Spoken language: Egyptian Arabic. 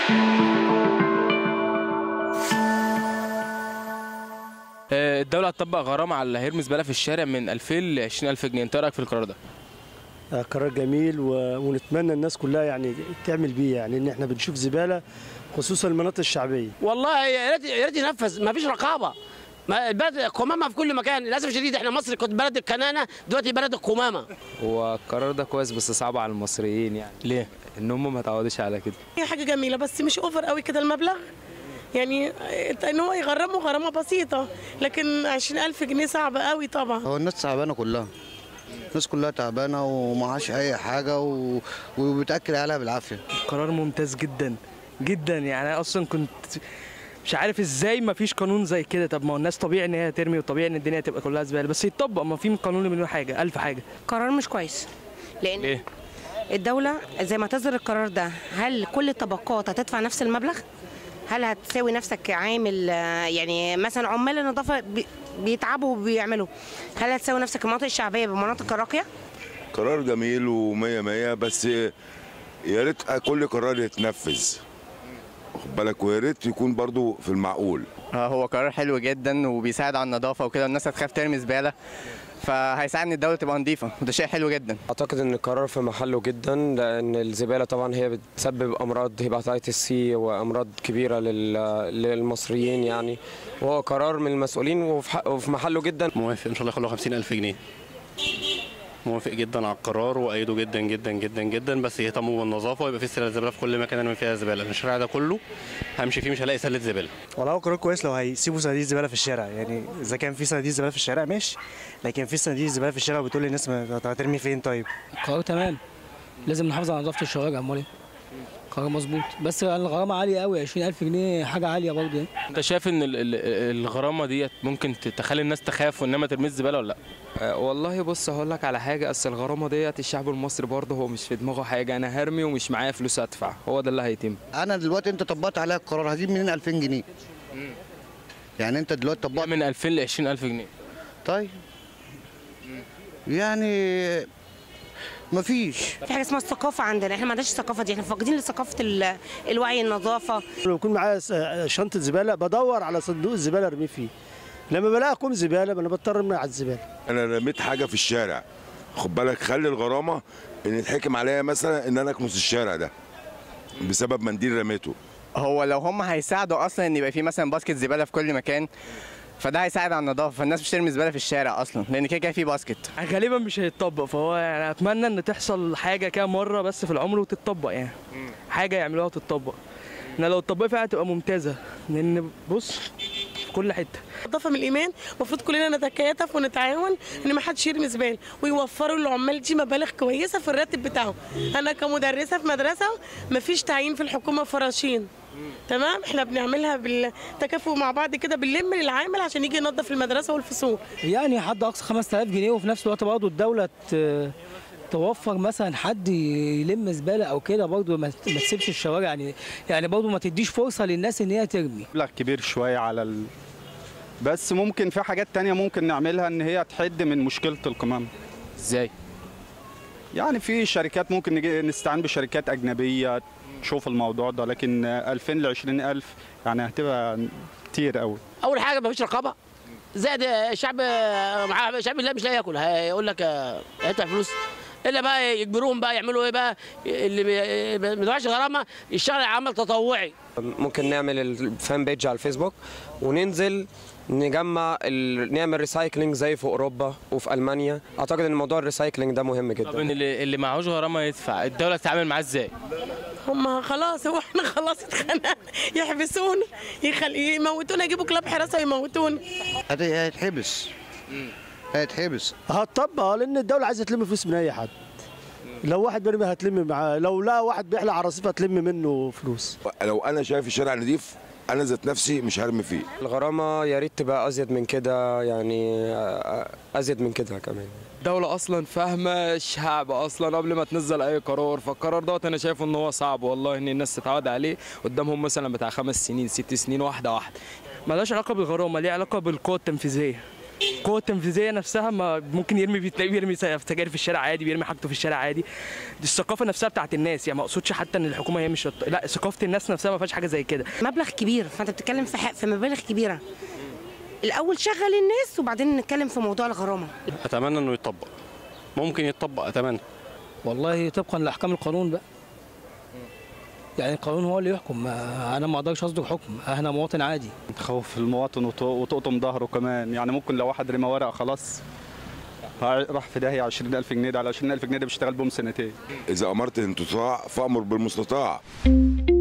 آه، الدولة هتطبق غرامة على اللي هيرمي زبالة في الشارع من 2000 ل 20000 جنيه، أنت إيه رأيك في القرار ده؟ آه، قرار جميل و... ونتمنى الناس كلها يعني تعمل بيه يعني ان احنا بنشوف زباله خصوصا المناطق الشعبيه والله يا ريت يا ريت ينفذ ما فيش رقابه ما البلد قمامه في كل مكان للاسف الشديد احنا مصر كنت بلد الكنانه دلوقتي بلد القمامه هو القرار ده كويس بس صعب على المصريين يعني ليه؟ ان هم ما تعودوش على كده هي حاجة جميلة بس مش اوفر قوي كده المبلغ يعني ان هو يغرمه غرامة بسيطة لكن 20000 جنيه صعب قوي طبعا هو الناس تعبانه كلها الناس كلها تعبانه ومعاش اي حاجه و... وبتاكل عليها بالعافيه قرار ممتاز جدا جدا يعني انا اصلا كنت مش عارف ازاي ما فيش قانون زي كده طب ما هو الناس طبيعي ان هي ترمي وطبيعي ان الدنيا تبقى كلها زباله بس يتطبق ما في قانون مليون حاجه الف حاجه قرار مش كويس لان ليه؟ الدوله زي ما تصدر القرار ده هل كل الطبقات هتدفع نفس المبلغ هل هتساوي نفسك عامل آه، يعني مثلا عمال النظافه بي- بيتعبوا وبيعملوا هل هتساوي نفسك المناطق الشعبيه بالمناطق الراقيه قرار جميل ومية مية بس يا ريت كل قرار يتنفذ واخد بالك ويا ريت يكون برضو في المعقول هو قرار حلو جدا وبيساعد على النظافه وكده الناس هتخاف ترمي زباله فهيساعد ان الدوله تبقى نظيفه وده شيء حلو جدا اعتقد ان القرار في محله جدا لان الزباله طبعا هي بتسبب امراض هيباتيتس سي وامراض كبيره لل- للمصريين يعني وهو قرار من المسؤولين وفي حق- وفي محله جدا موافق ان شاء الله يخلوه 50000 جنيه موافق جدا على القرار وايده جدا جدا جدا جدا بس يهتموا بالنظافه ويبقى في سله زباله في كل مكان ارمي فيها زباله الشارع ده كله همشي فيه مش هلاقي سله زباله والله هو قرار كويس لو هيسيبوا صناديق الزباله في الشارع يعني اذا كان في صناديق زباله في الشارع ماشي لكن في صناديق زباله في الشارع بتقول للناس ما هترمي فين طيب قرار تمام لازم نحافظ على نظافه الشوارع امال ايه قرار مظبوط بس الغرامه عاليه قوي 20000 جنيه حاجه عاليه برضه يعني أنت شايف إن ال- ال- الغرامة ديت ممكن تخلي الناس تخاف وإنما ترمي الزبالة ولا لأ؟ آه، والله بص هقول لك على حاجه اصل الغرامه ديت الشعب المصري برضه هو مش في دماغه حاجه انا هرمي ومش معايا فلوس ادفع هو ده اللي هيتم انا دلوقتي انت طبقت عليها القرار هجيب منين 2000 جنيه يعني انت دلوقتي طبقت من 2000 ل 20000 جنيه طيب يعني مفيش في حاجه اسمها الثقافه عندنا احنا ما عندناش الثقافه دي احنا فاقدين لثقافه ال- الوعي النظافه لو يكون معايا س- شنطه زباله بدور على صندوق الزباله ارميه فيه لما بلاقي كوم زباله انا بضطر ارمي على الزباله انا رميت حاجه في الشارع خد بالك خلي الغرامه ان يتحكم عليا مثلا ان انا اكنس الشارع ده بسبب منديل رميته هو لو هم هيساعدوا اصلا ان يبقى في مثلا باسكت زباله في كل مكان فده هيساعد على النظافه فالناس مش ترمي زباله في الشارع اصلا لان كده كده في باسكت غالبا مش هيتطبق فهو يعني اتمنى ان تحصل حاجه كده مره بس في العمر وتتطبق يعني حاجه يعملوها وتتطبق ان لو اتطبقت فعلا هتبقى ممتازه لان بص في كل حته النظافة من الإيمان المفروض كلنا نتكاتف ونتعاون إن ما حدش يرمي زبالة ويوفروا للعمال دي مبالغ كويسة في الراتب بتاعهم أنا كمدرسة في مدرسة مفيش تعيين في الحكومة فراشين تمام احنا بنعملها بالتكافؤ مع بعض كده بنلم للعامل عشان يجي ينظف المدرسه والفصول يعني حد اقصى 5000 جنيه وفي نفس الوقت برضه الدوله ت- توفر مثلا حد يلم زباله او كده برضه ما ما تسيبش الشوارع يعني يعني برضه ما تديش فرصه للناس ان هي ترمي مبلغ كبير شوية على ال... بس ممكن في حاجات تانية ممكن نعملها ان هي تحد من مشكلة القمامة ازاي؟ يعني في شركات ممكن نجي نستعين بشركات أجنبية تشوف الموضوع ده لكن 2000 ل 20000 يعني هتبقى كتير قوي اول حاجه مفيش رقابه زائد الشعب معاه الشعب لا مش لاقي ياكل هيقول لك آه، هيدفع فلوس الا بقى يجبروهم بقى يعملوا ايه بقى اللي بي- ما بيدفعش غرامه يشتغل عمل تطوعي ممكن نعمل الفان بيج على الفيسبوك وننزل نجمع ال... نعمل ريسايكلينج زي في اوروبا وفي المانيا اعتقد ان موضوع الريسايكلينج ده مهم طب جدا إن اللي, اللي معهوش غرامة يدفع الدولة تتعامل معاه ازاي؟ هم خلاص هو احنا خلاص اتخانقنا يحبسونا يخل... يموتونا يجيبوا كلاب حراسه ويموتونا هت- هيتحبس هيتحبس هتطبق آه، لان الدوله عايزه تلم فلوس من اي حد لو واحد بيرمي هتلم معاه لو لا واحد بيحلق على رصيف هتلم منه فلوس لو انا شايف الشارع نضيف انا ذات نفسي مش هرمي فيه الغرامه يا ريت تبقى ازيد من كده يعني آه، ازيد من كده كمان الدولة أصلا فاهمة الشعب أصلا قبل ما تنزل أي قرار فالقرار دوت أنا شايفه إن هو صعب والله إن الناس تتعود عليه قدامهم مثلا بتاع خمس سنين ست سنين واحدة واحدة ملهاش علاقه بالغرامه ليها علاقه بالقوه التنفيذيه القوه التنفيذيه نفسها ما ممكن يرمي بتلاقيه بيرمي سجاير في الشارع عادي بيرمي حاجته في الشارع عادي دي الثقافه نفسها بتاعت الناس يعني ما اقصدش حتى ان الحكومه هي مش لا ثقافه الناس نفسها ما فيهاش حاجه زي كده مبلغ كبير فانت بتتكلم في, ح- في مبالغ كبيره الاول شغل الناس وبعدين نتكلم في موضوع الغرامه اتمنى انه يتطبق ممكن يتطبق اتمنى والله طبقا لاحكام القانون بقى يعني القانون هو اللي يحكم ما انا ما اقدرش اصدر حكم انا مواطن عادي تخوف المواطن وت- وتقطم ظهره كمان يعني ممكن لو واحد رمى ورقه خلاص راح في داهيه 20000 جنيه ده على 20000 جنيه ده بيشتغل بهم سنتين اذا امرت ان تطاع فامر بالمستطاع